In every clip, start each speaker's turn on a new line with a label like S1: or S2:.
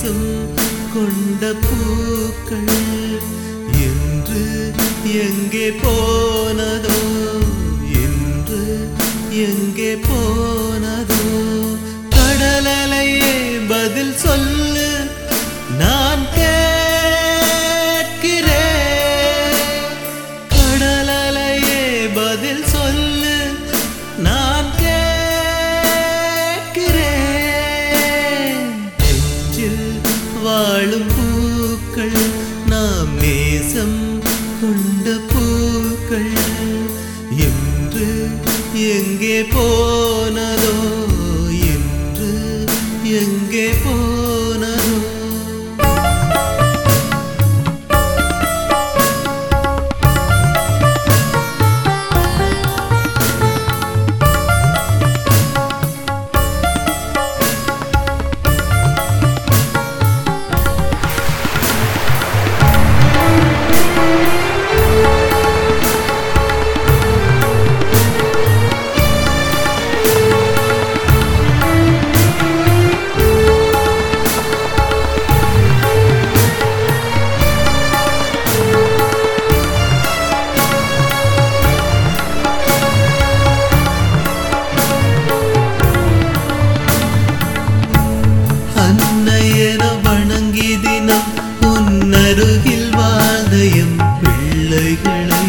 S1: நேசம் கொண்ட பூக்கள் என்று எங்கே போனதோ என்று எங்கே போனதோ கடலலையே பதில் சொல்லு நான் கேட்கிறேன் கடலலையே பதில் சொல்லு நான் கேட்கிறேன் நெஞ்சில் வாழும் பூக்கள் நாம் நேசம் கொண்ட பூக்கள் என்று எங்கே போனதோ என்று எங்கே போனதோ அன்னையன வணங்கி தினம் உன்னருகில் வாழ்ந்தயம் பிள்ளைகளை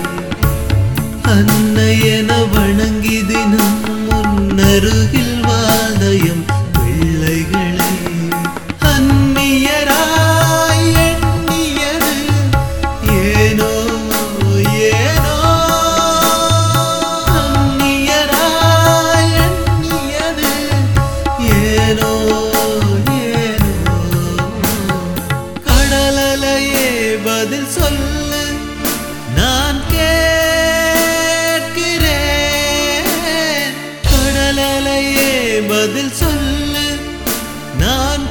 S1: அன்னையன வணங்கி தினம் உன்னருகில் வாழ்ந்தயம் பிள்ளைகளை அந்நியராய் எண்ணியது ஏனோ ஏனோ அந்நியராய் எண்ணியது ஏனோ ஏனோ கடலலையே பதில் சொல்லு நான் கேட்கிறேன் கடலலையே பதில் சொல்லு நான்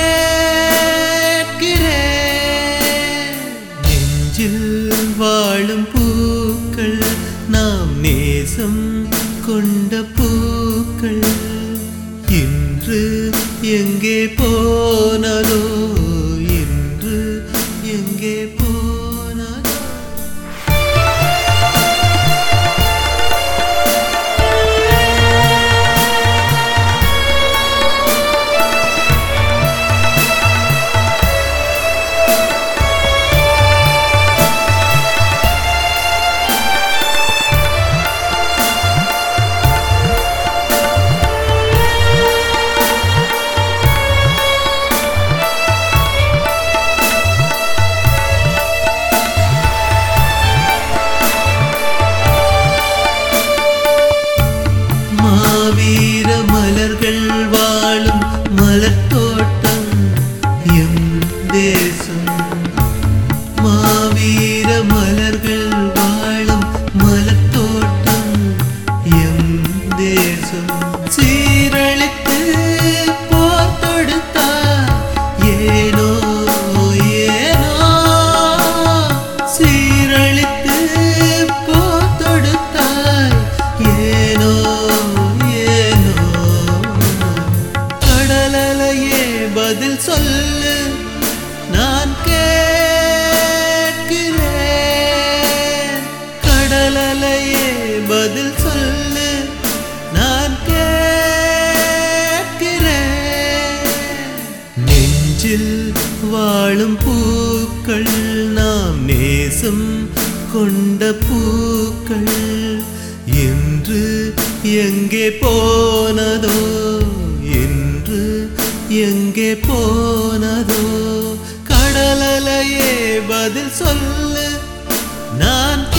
S1: கேட்கிறேன் நெஞ்சில் வாழும் பூக்கள் நாம் நேசம் கொண்ட பூக்கள் இன்று எங்கே போனதோ இன்று எங்கே போனதோ மாவீர மலர்கள் வாழும் மலர்த்தோட்டம் எம் தேசம் மாவீர மலர்கள் வாழும் மலர்த்தோட்டம் எம் தேசம் சீரழித்து போர் தொடுத்தார் ஏனோ ஏனோ சீரழித்து போர் தொடுத்தாய் ஏனோ ஏனோ கடலலையே பதில் சொல்லு நான் கேட்கிறேன் கடலலையே பதில் சொல்லு நான் கேட்கிறேன் நெஞ்சில் வாழும் பூக்கள் நாம் நேசம் கொண்ட பூக்கள் என்று எங்கே போனதோ என்று எங்கே போனதோ கடலலையே பதில் சொல்லு நான்